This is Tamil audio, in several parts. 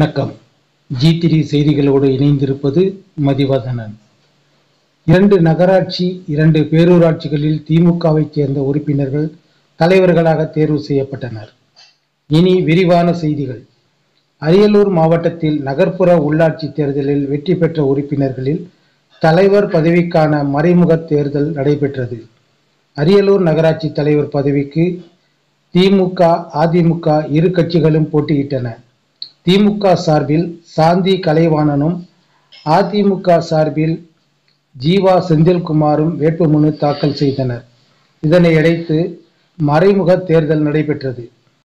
வணக்கம் ஜி த்ரீ செய்திகளோடு இணைந்திருப்பது மதிவதனன் இரண்டு நகராட்சி இரண்டு பேரூராட்சிகளில் திமுகவைச் சேர்ந்த உறுப்பினர்கள் தலைவர்களாக தேர்வு செய்யப்பட்டனர் இனி விரிவான செய்திகள் அரியலூர் மாவட்டத்தில் நகர்ப்புற உள்ளாட்சி தேர்தலில் வெற்றி பெற்ற உறுப்பினர்களில் தலைவர் பதவிக்கான மறைமுக தேர்தல் நடைபெற்றது அரியலூர் நகராட்சி தலைவர் பதவிக்கு திமுக அதிமுக இரு கட்சிகளும் போட்டியிட்டன திமுக சார்பில் சாந்தி கலைவாணனும் அதிமுக சார்பில் ஜீவா செந்தில்குமாரும் வேட்புமனு தாக்கல் செய்தனர் இதனை அடுத்து மறைமுக தேர்தல் நடைபெற்றது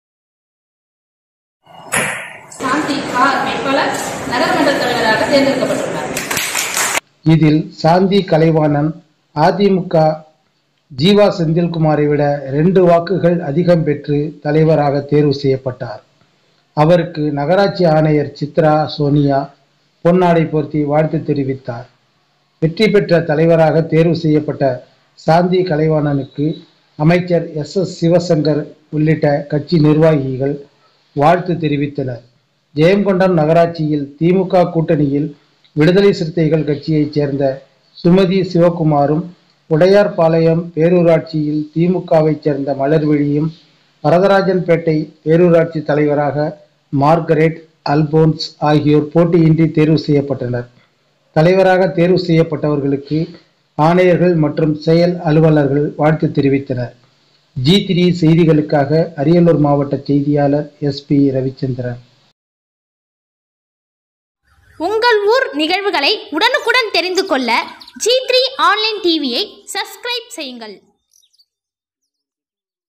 சாந்தி ஆர் வேட்பாளர் நகரமன்ற தலைவராக தேர்ந்தெடுக்கப்பட்டுள்ளார் இதில் சாந்தி கலைவாணன் அதிமுக ஜீவா செந்தில்குமாரை விட ரெண்டு வாக்குகள் அதிகம் பெற்று தலைவராக தேர்வு செய்யப்பட்டார் அவருக்கு நகராட்சி ஆணையர் சித்ரா சோனியா பொன்னாடை போர்த்தி வாழ்த்து தெரிவித்தார் வெற்றி பெற்ற தலைவராக தேர்வு செய்யப்பட்ட சாந்தி கலைவாணனுக்கு அமைச்சர் எஸ் எஸ் சிவசங்கர் உள்ளிட்ட கட்சி நிர்வாகிகள் வாழ்த்து தெரிவித்தனர் ஜெயங்கொண்டம் நகராட்சியில் திமுக கூட்டணியில் விடுதலை சிறுத்தைகள் கட்சியைச் சேர்ந்த சுமதி சிவகுமாரும் உடையார்பாளையம் பேரூராட்சியில் திமுகவைச் சேர்ந்த மலர்விழியும் வரதராஜன்பேட்டை பேரூராட்சி தலைவராக மார்கரெட் அல்போன்ஸ் ஆகியோர் போட்டியின்றி தேர்வு செய்யப்பட்டனர் தலைவராக தேர்வு செய்யப்பட்டவர்களுக்கு ஆணையர்கள் மற்றும் செயல் அலுவலர்கள் வாழ்த்து தெரிவித்தனர் ஜி த்ரீ செய்திகளுக்காக அரியலூர் மாவட்ட செய்தியாளர் எஸ்பி ரவிச்சந்திரன் உங்கள் ஊர் நிகழ்வுகளை உடனுக்குடன் தெரிந்து கொள்ள ஜி த்ரீ ஆன்லைன் டிவியை சப்ஸ்கிரைப் செய்யுங்கள்